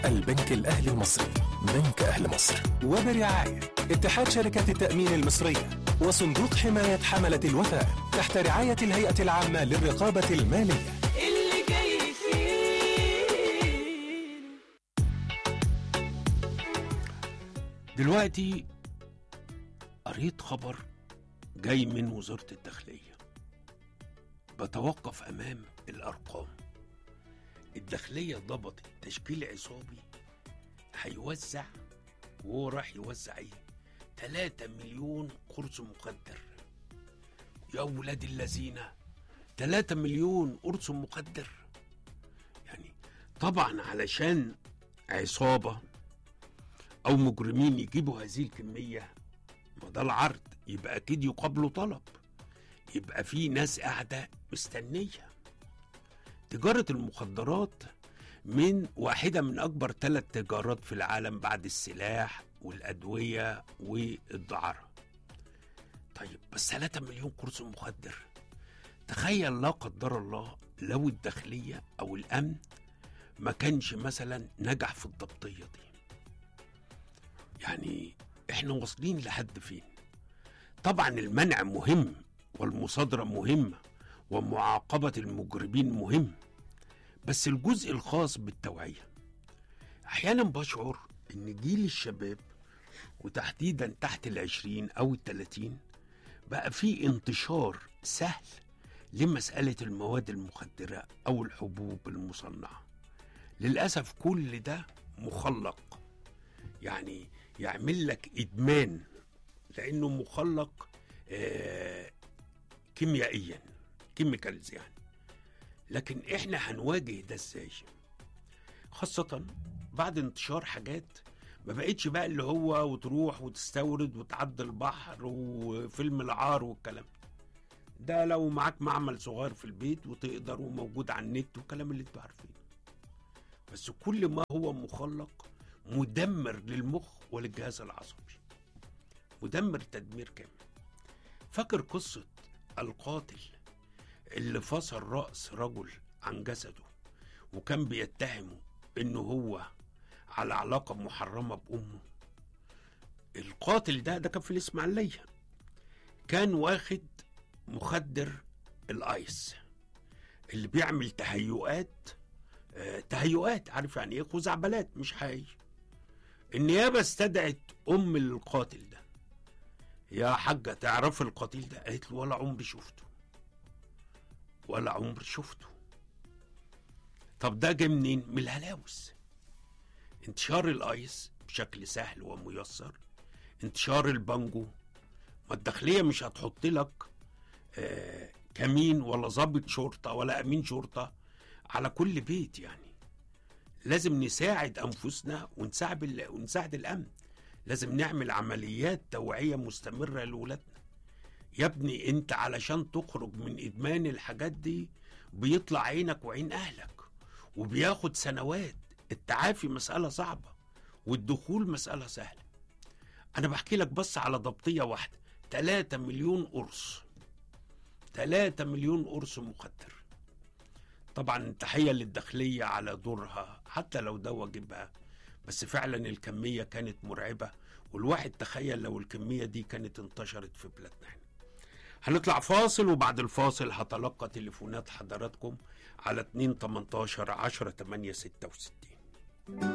البنك الأهلي المصري بنك أهل مصر وبرعاية اتحاد شركات التأمين المصرية وصندوق حماية حملة الوفاء تحت رعاية الهيئة العامة للرقابة المالية اللي جاي فيه دلوقتي قريت خبر جاي من وزارة الداخلية بتوقف أمام الأرقام الداخلية ضبطت تشكيل عصابي هيوزع وهو راح يوزع ايه 3 مليون قرص مخدر يا ولاد الذين 3 مليون قرص مخدر يعني طبعا علشان عصابة أو مجرمين يجيبوا هذه الكمية ما ده العرض يبقى أكيد يقابلوا طلب يبقى في ناس قاعدة مستنية تجارة المخدرات من واحدة من أكبر ثلاث تجارات في العالم بعد السلاح والأدوية والدعارة طيب بس 3 مليون قرص مخدر تخيل لا قدر الله لو الداخلية أو الأمن ما كانش مثلا نجح في الضبطية دي يعني احنا واصلين لحد فين طبعا المنع مهم والمصادرة مهمة ومعاقبة المجرمين مهم بس الجزء الخاص بالتوعية أحيانا بشعر إن جيل الشباب وتحديدا تحت العشرين أو التلاتين بقى في انتشار سهل لمسألة المواد المخدرة أو الحبوب المصنعة للأسف كل ده مخلق يعني يعمل لك إدمان لأنه مخلق آه كيميائيا كيميكالز يعني لكن احنا هنواجه ده ازاي خاصة بعد انتشار حاجات ما بقتش بقى اللي هو وتروح وتستورد وتعدي البحر وفيلم العار والكلام ده لو معاك معمل صغير في البيت وتقدر وموجود على النت والكلام اللي انتوا عارفينه بس كل ما هو مخلق مدمر للمخ وللجهاز العصبي مدمر تدمير كامل فاكر قصة القاتل اللي فصل رأس رجل عن جسده وكان بيتهمه انه هو على علاقة محرمة بأمه القاتل ده ده كان في الإسماعيلية كان واخد مخدر الآيس اللي بيعمل تهيؤات آه تهيؤات عارف يعني ايه خزعبلات مش حقيقي النيابة استدعت أم القاتل ده يا حاجة تعرف القتيل ده قالت له ولا عمري شفته ولا عمري شفته طب ده جه منين من الهلاوس انتشار الايس بشكل سهل وميسر انتشار البانجو ما الداخلية مش هتحط لك آه كمين ولا ضابط شرطة ولا أمين شرطة على كل بيت يعني لازم نساعد أنفسنا ونساعد ال- ونساعد الأمن لازم نعمل عمليات توعية مستمرة لولادنا يا ابني انت علشان تخرج من ادمان الحاجات دي بيطلع عينك وعين اهلك وبياخد سنوات التعافي مسألة صعبة والدخول مسألة سهلة انا بحكي لك بس على ضبطية واحدة 3 مليون قرص 3 مليون قرص مخدر طبعا تحية للداخلية على دورها حتى لو ده واجبها بس فعلا الكمية كانت مرعبة والواحد تخيل لو الكمية دي كانت انتشرت في بلادنا احنا هنطلع فاصل وبعد الفاصل هتلقى تليفونات حضراتكم على 2 18 10 8 66